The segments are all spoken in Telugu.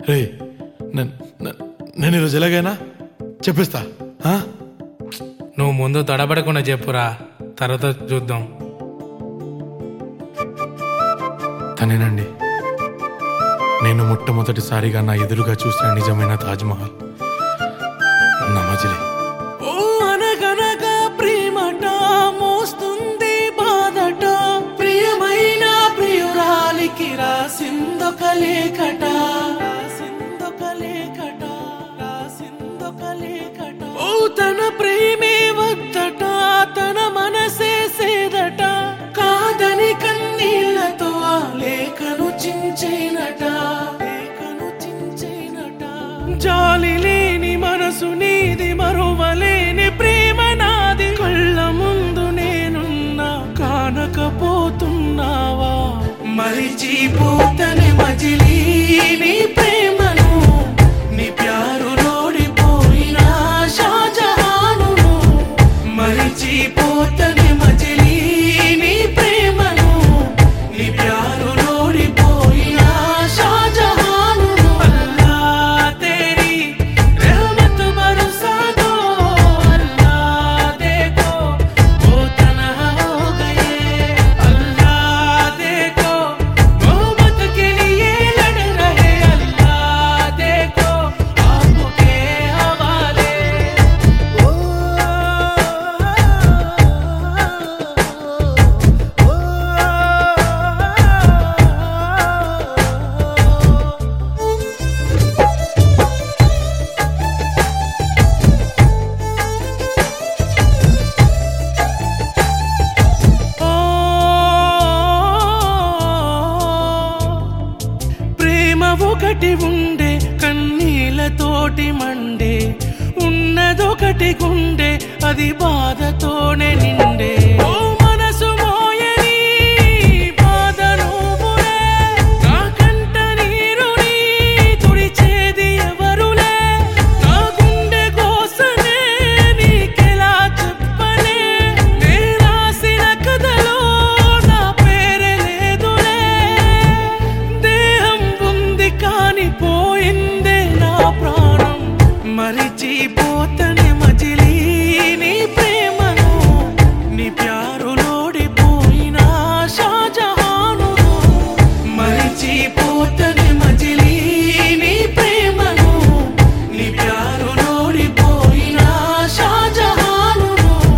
రే నన్- నన్- నేను ఈరోజు ఎలాగైనా చెప్పేస్తా ఆ? నువ్వు ముందు తడబడకుండా చెప్పురా తర్వాత చూద్దాం తనేనండి నేను మొట్టమొదటిసారిగా నా ఎదురుగా చూసిన నిజమైన తాజ్మహల్ నా మజిలీ ఓ అనగనగా ప్రేమట మోస్తుంది బాధట ప్రియమైన ప్రియురాలికి రాసిందొక లేఖట రాసిందొక లేఖట రాసిందొక లేఖట ఓ తన ప్రేమే వద్దట తన మనసే సేదట కాదని కన్నీళ్లతో ఆ లేఖను చించేనట లేఖను చించేనట జాలి లేని మనసు నీది మరువలేని ప్రేమ నాది కళ్ళ ముందు నేనున్నా కానకపోతున్నావా మరిచిపోతని మజిలీ నీ ప్రేమను నీ ప్యారు లోడిపోయిన షాజహాను మరిచిపోతని మజిలీ నీ ప్రేమను నీ ప్యారు లోడిపోయిన షాజహాను అల్లా तेरी रहमत बरसा दो अल्लाह देखो वो तन्हा हो गए अल्लाह देखो मोहब्बत के लिए लड़ रहे अल्लाह देखो आपके हवाले ప్రేమ ఒకటి ఉండే కన్నీళ్ళతోటి మండే ఉన్నదొకటి గుండె అది బాధతోనే నిండే ఓ మనసు మోయని బాధ నువ్వులే నా కంట నీరుని తుడిచేది ఎవరులే నా గుండె కోసనే నీకెలా చెప్పలే నే రాసిన కథలో నా పేరే లేదులే దేహం ఉంది కాని పోయిందే నా ప్రాణం మరిచిపోతని మజిలీ నీ ప్రేమను నీ ప్యారు లోడిపోయిన షాజహాను మరిచిపోతని మజిలీ నీ ప్రేమను నీ ప్యారు లోడిపోయిన షాజహాను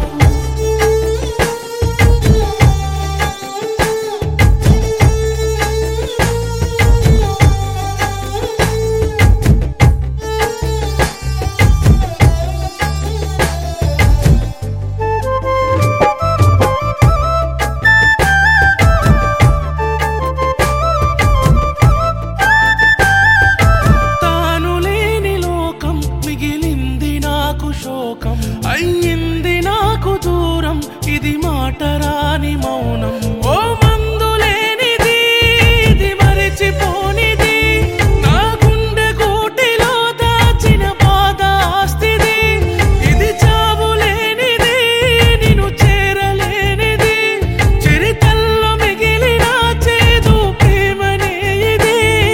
తాను లేని లోకం మిగిలింది నాకు శోకం అయ్యింది నాకు దూరం ఇది మాట రాని మౌనం ఓ మందు లేనిది ఇది మరిచిపోనిది నా గుండె గూటిలో దాచిన బాధ ఆస్తిది ఇది చావు లేనిది నిన్ను చేరలేనిది చరితల్లో మిగిలిన చేదు ప్రేమనే ఇది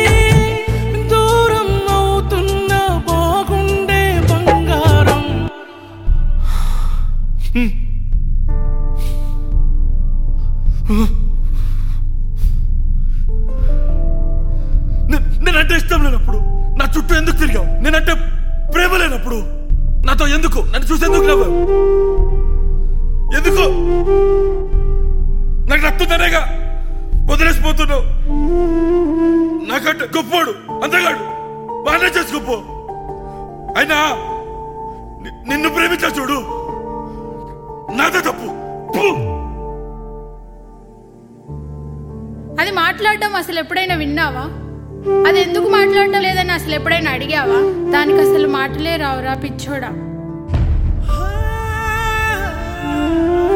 దూరం అవుతున్న బాగుండే బంగారం నే- నేనంటే ఇష్టం లేనప్పుడు నా చుట్టూ ఎందుకు తిరిగావు నేనంటే ప్రేమ లేనప్పుడు నాతో ఎందుకు నన్ను చూసి ఎందుకు నవ్వావు ఎందుకు నాకు నచ్చుతానేగా వదిలేసిపోతున్నావు నాకంటే గొప్పోడు అందగాడు బాగానే చేసుకోపో అయినా ని- నిన్ను ప్రేమించా చూడు నాదే తప్పు పో. అది మాట్లాడడం అసలు ఎప్పుడైనా విన్నావా అది ఎందుకు మాట్లాడటం లేదని అసలు ఎప్పుడైనా అడిగావా దానికి అసలు మాటలే రావురా పిచ్చోడా